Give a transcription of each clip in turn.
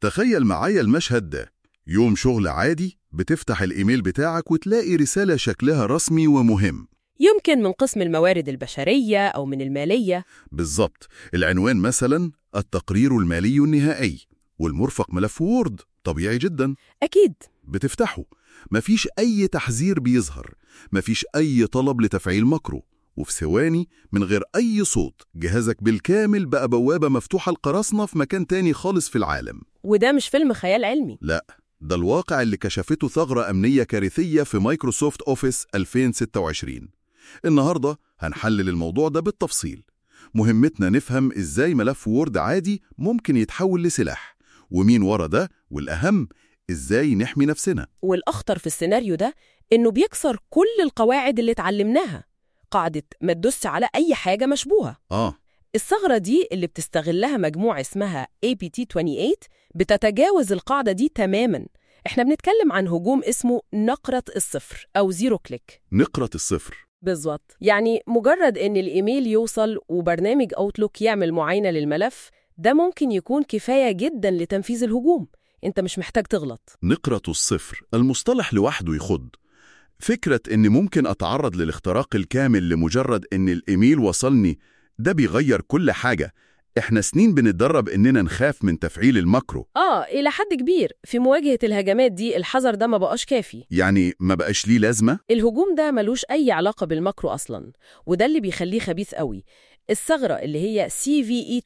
تخيل معايا المشهد ده يوم شغل عادي بتفتح الإيميل بتاعك وتلاقي رسالة شكلها رسمي ومهم يمكن من قسم الموارد البشرية أو من المالية بالظبط العنوان مثلا التقرير المالي النهائي والمرفق ملف وورد طبيعي جدا أكيد بتفتحه مفيش أي تحذير بيظهر مفيش أي طلب لتفعيل مكره وفي ثواني من غير أي صوت جهازك بالكامل بقى بوابة مفتوحة القراصنة في مكان تاني خالص في العالم وده مش فيلم خيال علمي لا ده الواقع اللي كشفته ثغرة أمنية كارثية في مايكروسوفت أوفيس 2026 النهاردة هنحلل الموضوع ده بالتفصيل مهمتنا نفهم إزاي ملف وورد عادي ممكن يتحول لسلاح ومين ورا ده والأهم إزاي نحمي نفسنا والأخطر في السيناريو ده إنه بيكسر كل القواعد اللي اتعلمناها قاعدة ما تدوس على أي حاجة مشبوهة آه الثغرة دي اللي بتستغلها مجموعة اسمها APT28 بتتجاوز القاعدة دي تماماً احنا بنتكلم عن هجوم اسمه نقرة الصفر أو زيرو كليك نقرة الصفر بالظبط يعني مجرد ان الايميل يوصل وبرنامج اوتلوك يعمل معاينه للملف ده ممكن يكون كفايه جدا لتنفيذ الهجوم انت مش محتاج تغلط نقرة الصفر المصطلح لوحده يخض فكرة إن ممكن أتعرض للاختراق الكامل لمجرد إن الإيميل وصلني ده بيغير كل حاجة إحنا سنين بنتدرب إننا نخاف من تفعيل الماكرو اه الى حد كبير في مواجهه الهجمات دي الحذر ده ما بقاش كافي يعني ما بقاش ليه لازمة الهجوم ده ملوش اي علاقه بالماكرو اصلا وده اللي بيخليه خبيث قوي الثغره اللي هي CVE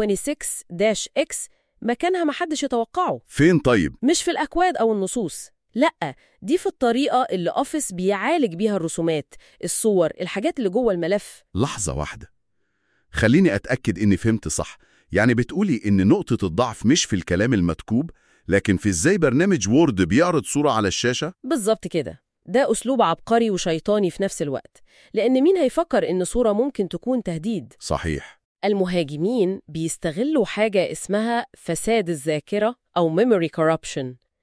2026-X مكانها محدش يتوقعه فين طيب؟ مش في الأكواد أو النصوص لأ دي في الطريقة اللي أوفيس بيعالج بيها الرسومات الصور الحاجات اللي جوه الملف لحظة واحدة خليني أتأكد إني فهمت صح يعني بتقولي إن نقطة الضعف مش في الكلام المكتوب لكن في إزاي برنامج وورد بيعرض صورة على الشاشة؟ بالظبط كده ده أسلوب عبقري وشيطاني في نفس الوقت لأن مين هيفكر إن صورة ممكن تكون تهديد صحيح المهاجمين بيستغلوا حاجة اسمها فساد الذاكرة أو memory corruption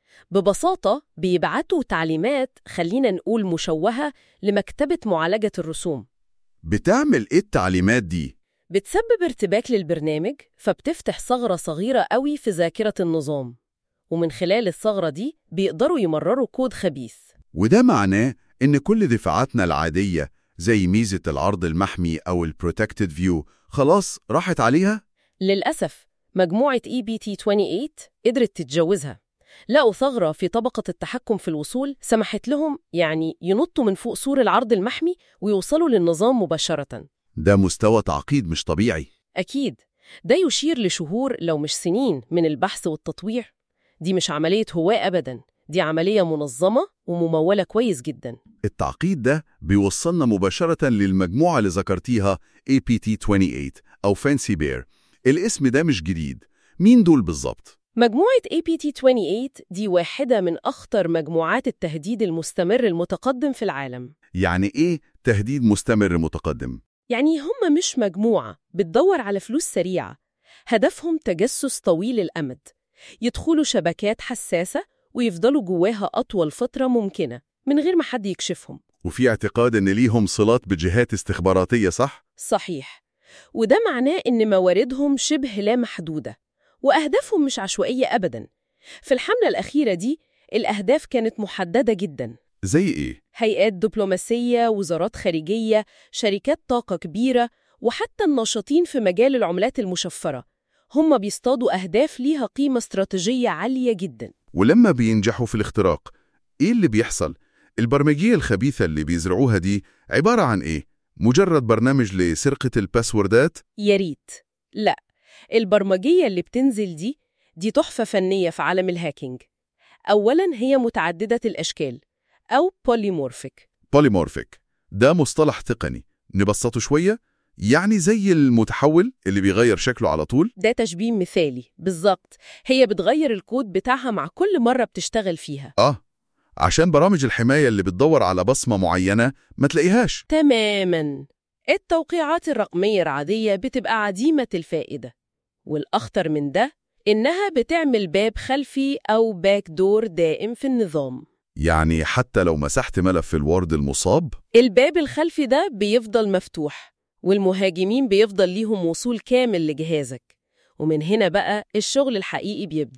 ببساطة بيبعتوا تعليمات خلينا نقول مشوهة لمكتبة معالجة الرسوم بتعمل إيه التعليمات دي؟ بتسبب ارتباك للبرنامج فبتفتح ثغرة صغيرة قوي في ذاكرة النظام ومن خلال الثغرة دي بيقدروا يمرروا كود خبيث وده معناه إن كل دفاعاتنا العادية زي ميزة العرض المحمي أو البروتكتد فيو خلاص راحت عليها؟ للأسف مجموعة EBT28 قدرت تتجوزها لقوا ثغرة في طبقة التحكم في الوصول سمحت لهم يعني ينطوا من فوق سور العرض المحمي ويوصلوا للنظام مباشرة ده مستوى تعقيد مش طبيعي أكيد ده يشير لشهور لو مش سنين من البحث والتطوير دي مش عملية هواء أبدا دي عملية منظمة وممولة كويس جدا التعقيد ده بيوصلنا مباشرة للمجموعة اللي ذكرتيها APT28 أو فانسي بير الاسم ده مش جديد مين دول بالظبط؟ مجموعة APT28 دي واحدة من أخطر مجموعات التهديد المستمر المتقدم في العالم يعني إيه تهديد مستمر متقدم؟ يعني هم مش مجموعة بتدور على فلوس سريعة هدفهم تجسس طويل الأمد يدخلوا شبكات حساسة ويفضلوا جواها أطول فترة ممكنة من غير ما حد يكشفهم وفي اعتقاد إن ليهم صلات بجهات استخباراتية صح؟ صحيح وده معناه إن مواردهم شبه لا محدودة وأهدافهم مش عشوائية أبداً في الحملة الأخيرة دي الأهداف كانت محددة جداً زي إيه؟ هيئات دبلوماسية، وزارات خارجية، شركات طاقة كبيرة، وحتى الناشطين في مجال العملات المشفرة هم بيصطادوا أهداف ليها قيمة استراتيجية عالية جداً ولما بينجحوا في الاختراق إيه اللي بيحصل؟ البرمجية الخبيثة اللي بيزرعوها دي عبارة عن إيه؟ مجرد برنامج لسرقة الباسوردات؟ يا ريت لا البرمجية اللي بتنزل دي دي تحفة فنية في عالم الهاكينج أولاً هي متعددة الأشكال أو بوليمورفيك بوليمورفيك ده مصطلح تقني نبسطه شوية يعني زي المتحول اللي بيغير شكله على طول ده تشبيه مثالي بالظبط هي بتغير الكود بتاعها مع كل مرة بتشتغل فيها آه عشان برامج الحماية اللي بتدور على بصمة معينة ما تلاقيهاش تماماً التوقيعات الرقمية العادية بتبقى عديمة الفائدة والأخطر من ده إنها بتعمل باب خلفي أو باك دور دائم في النظام يعني حتى لو مسحت ملف الوورد المصاب الباب الخلفي ده بيفضل مفتوح والمهاجمين بيفضل ليهم وصول كامل لجهازك ومن هنا بقى الشغل الحقيقي بيبدأ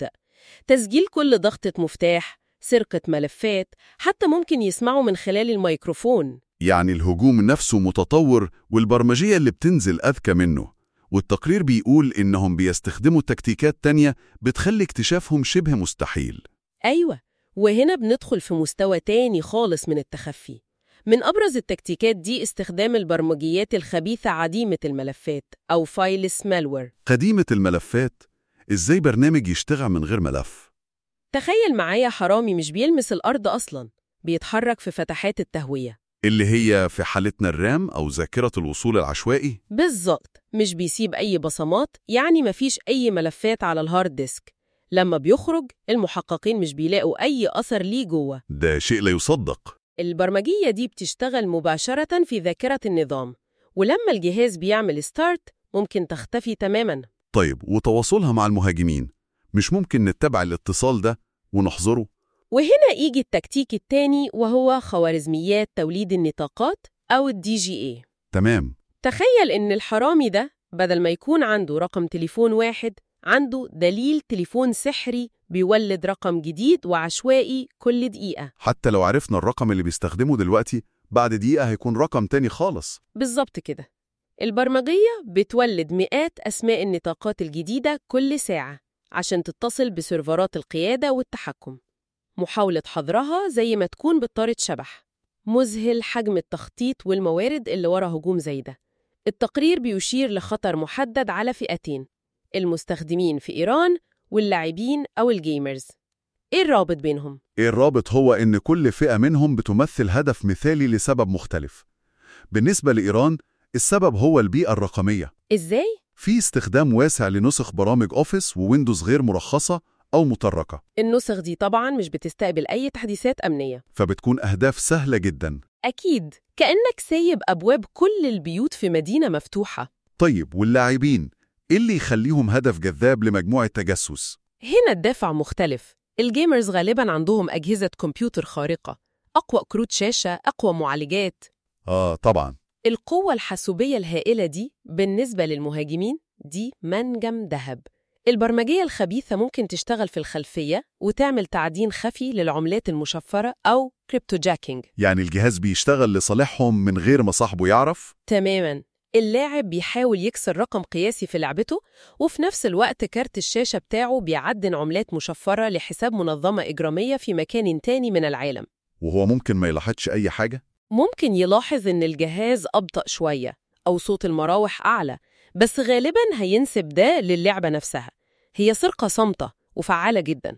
تسجيل كل ضغطة مفتاح سرقة ملفات حتى ممكن يسمعوا من خلال الميكروفون يعني الهجوم نفسه متطور والبرمجية اللي بتنزل أذكى منه والتقرير بيقول إنهم بيستخدموا تكتيكات تانية بتخلي اكتشافهم شبه مستحيل أيوة وهنا بندخل في مستوى تاني خالص من التخفي من أبرز التكتيكات دي استخدام البرمجيات الخبيثة عديمة الملفات أو فايلس مالوير قديمة الملفات إزاي برنامج يشتغل من غير ملف؟ تخيل معايا حرامي مش بيلمس الأرض أصلاً بيتحرك في فتحات التهوية اللي هي في حالتنا الرام أو ذاكرة الوصول العشوائي بالظبط مش بيسيب أي بصمات يعني مفيش أي ملفات على الهارد ديسك لما بيخرج المحققين مش بيلاقوا أي أثر ليه جوه ده شيء لا يصدق البرمجية دي بتشتغل مباشرة في ذاكرة النظام ولما الجهاز بيعمل ستارت ممكن تختفي تماماً طيب وتواصلها مع المهاجمين مش ممكن نتبع الاتصال ده ونحظره؟ وهنا يجي التكتيك التاني وهو خوارزميات توليد النطاقات أو الدي جي اي تمام تخيل إن الحرامي ده بدل ما يكون عنده رقم تليفون واحد عنده دليل تليفون سحري بيولد رقم جديد وعشوائي كل دقيقة حتى لو عرفنا الرقم اللي بيستخدمه دلوقتي بعد دقيقة هيكون رقم تاني خالص بالظبط كده البرمجية بتولد مئات أسماء النطاقات الجديدة كل ساعة عشان تتصل بسيرفرات القيادة والتحكم محاولة حظرها زي ما تكون بطارة شبح مذهل حجم التخطيط والموارد اللي ورا هجوم زي ده التقرير بيشير لخطر محدد على فئتين المستخدمين في إيران واللاعبين أو الجيمرز إيه الرابط بينهم؟ إيه الرابط هو إن كل فئة منهم بتمثل هدف مثالي لسبب مختلف بالنسبة لإيران السبب هو البيئة الرقمية إزاي؟ في استخدام واسع لنسخ برامج أوفيس وويندوز غير مرخصة أو مطرقة النسخ دي طبعاً مش بتستقبل أي تحديثات أمنية فبتكون أهداف سهلة جدا أكيد كأنك سايب أبواب كل البيوت في مدينة مفتوحة طيب واللاعبين إيه اللي يخليهم هدف جذاب لمجموعة تجسس؟ هنا الدافع مختلف الجيمرز غالباً عندهم أجهزة كمبيوتر خارقة أقوى كروت شاشة أقوى معالجات آه طبعا القوة الحاسوبية الهائلة دي بالنسبة للمهاجمين دي منجم ذهب البرمجية الخبيثة ممكن تشتغل في الخلفية وتعمل تعدين خفي للعملات المشفرة أو كريبتو جاكينج يعني الجهاز بيشتغل لصالحهم من غير ما صاحبه يعرف؟ تماماً اللاعب بيحاول يكسر رقم قياسي في لعبته وفي نفس الوقت كارت الشاشة بتاعه بيعدن عملات مشفرة لحساب منظمة إجرامية في مكان تاني من العالم وهو ممكن ما يلاحظش أي حاجة؟ ممكن يلاحظ إن الجهاز أبطأ شوية أو صوت المراوح أعلى بس غالباً هينسب ده للعبة نفسها هي سرقة صامتة وفعالة جدا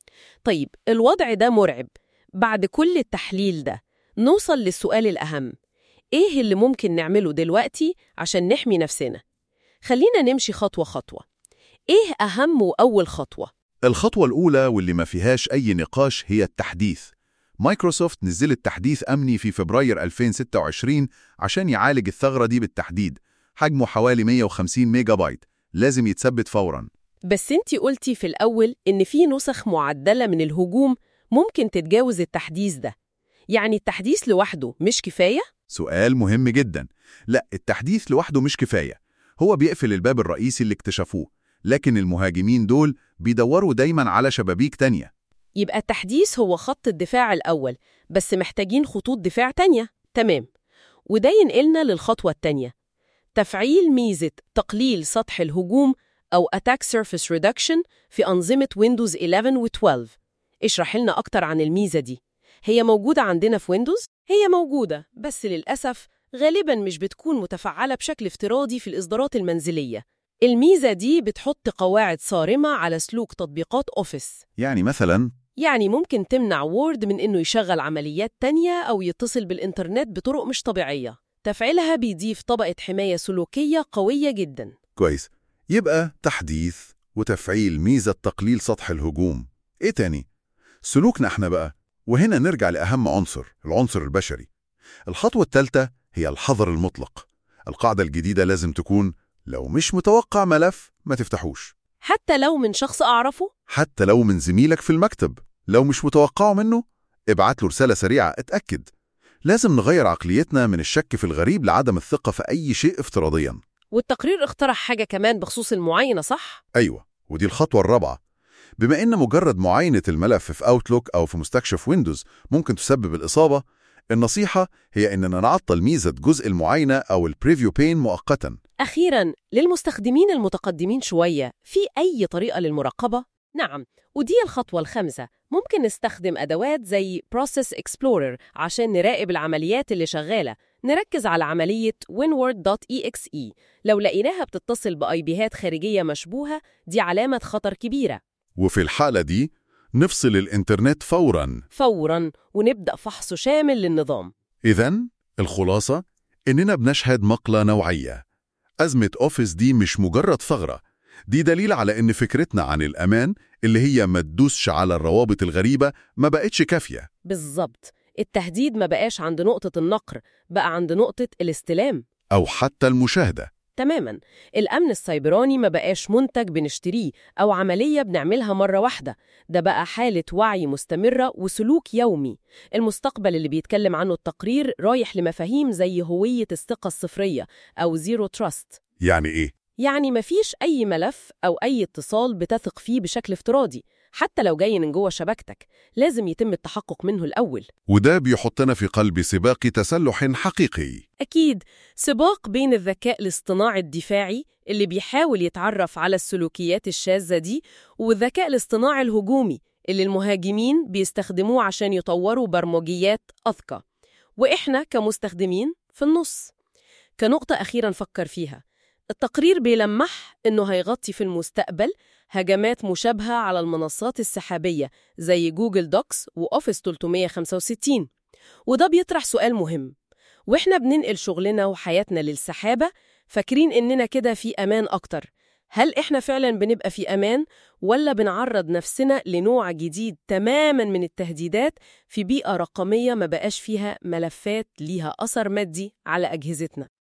طيب الوضع ده مرعب بعد كل التحليل ده نوصل للسؤال الأهم إيه اللي ممكن نعمله دلوقتي عشان نحمي نفسنا؟ خلينا نمشي خطوة خطوة إيه أهم وأول خطوة؟ الخطوة الأولى واللي ما فيهاش أي نقاش هي التحديث مايكروسوفت نزلت تحديث أمني في فبراير 2026 عشان يعالج الثغرة دي بالتحديد حجمه حوالي 150 ميجا بايت لازم يتثبت فوراً بس انتي قلتي في الأول إن في نسخ معدلة من الهجوم ممكن تتجاوز التحديث ده يعني التحديث لوحده مش كفاية؟ سؤال مهم جدا لا التحديث لوحده مش كفاية هو بيقفل الباب الرئيسي اللي اكتشفوه لكن المهاجمين دول بيدوروا دايما على شبابيك تانية يبقى التحديث هو خط الدفاع الأول بس محتاجين خطوط دفاع تانية تمام وده ينقلنا للخطوة التانية تفعيل ميزة تقليل سطح الهجوم أو Attack Surface Reduction في أنظمة ويندوز 11 و 12 اشرح لنا أكتر عن الميزة دي هي موجودة عندنا في ويندوز؟ هي موجودة بس للأسف غالباً مش بتكون متفعلة بشكل افتراضي في الإصدارات المنزلية الميزة دي بتحط قواعد صارمة على سلوك تطبيقات أوفيس يعني مثلا يعني ممكن تمنع وورد من إنه يشغل عمليات تانية أو يتصل بالإنترنت بطرق مش طبيعية تفعيلها بيضيف طبقة حماية سلوكية قوية جداً كويس يبقى تحديث وتفعيل ميزة تقليل سطح الهجوم ايه تاني؟ سلوكنا احنا بقى وهنا نرجع لأهم عنصر العنصر البشري الخطوة الثالثة هي الحظر المطلق القاعدة الجديدة لازم تكون لو مش متوقع ملف ما تفتحوش حتى لو من شخص أعرفه حتى لو من زميلك في المكتب لو مش متوقعه منه ابعت له رسالة سريعة اتأكد لازم نغير عقليتنا من الشك في الغريب لعدم الثقة في أي شيء افتراضيا والتقرير اقترح حاجة كمان بخصوص المعاينة صح؟ أيوة ودي الخطوة الرابعة بما إن مجرد معاينة الملف في أوتلوك أو في مستكشف ويندوز ممكن تسبب الإصابة النصيحة هي إننا نعطل ميزة جزء المعاينة أو البريفيو بين مؤقتاً أخيراً للمستخدمين المتقدمين شوية في أي طريقة للمراقبة؟ نعم ودي الخطوة الخامسة ممكن نستخدم أدوات زي Process Explorer عشان نراقب العمليات اللي شغالة نركز على عملية winword.exe لو لقيناها بتتصل بأي بيهات خارجية مشبوهة دي علامة خطر كبيرة وفي الحالة دي نفصل الإنترنت فوراً فوراً ونبدأ فحص شامل للنظام إذن الخلاصة إننا بنشهد مقلة نوعية أزمة أوفيس دي مش مجرد ثغرة دي دليل على إن فكرتنا عن الأمان اللي هي ما تدوسش على الروابط الغريبة ما بقتش كافية بالظبط التهديد ما بقاش عند نقطة النقر بقى عند نقطة الاستلام أو حتى المشاهدة تماما الأمن السيبراني ما بقاش منتج بنشتريه أو عملية بنعملها مرة واحدة ده بقى حالة وعي مستمرة وسلوك يومي المستقبل اللي بيتكلم عنه التقرير رايح لمفاهيم زي هوية الثقة الصفرية أو زيرو تراست يعني إيه؟ يعني مفيش أي ملف أو أي اتصال بتثق فيه بشكل افتراضي حتى لو جاي من جوه شبكتك لازم يتم التحقق منه الأول وده بيحطنا في قلب سباق تسلح حقيقي أكيد سباق بين الذكاء الاصطناعي الدفاعي اللي بيحاول يتعرف على السلوكيات الشاذة دي والذكاء الاصطناعي الهجومي اللي المهاجمين بيستخدموه عشان يطوروا برمجيات أذكى وإحنا كمستخدمين في النص كنقطة أخيرة نفكر فيها التقرير بيلمح إنه هيغطي في المستقبل هجمات مشابهة على المنصات السحابية زي جوجل دوكس وأوفيس 365 وده بيطرح سؤال مهم وإحنا بننقل شغلنا وحياتنا للسحابة فاكرين إننا كده في أمان أكتر هل إحنا فعلا بنبقى في أمان ولا بنعرض نفسنا لنوع جديد تماما من التهديدات في بيئة رقمية ما بقاش فيها ملفات ليها أثر مادي على أجهزتنا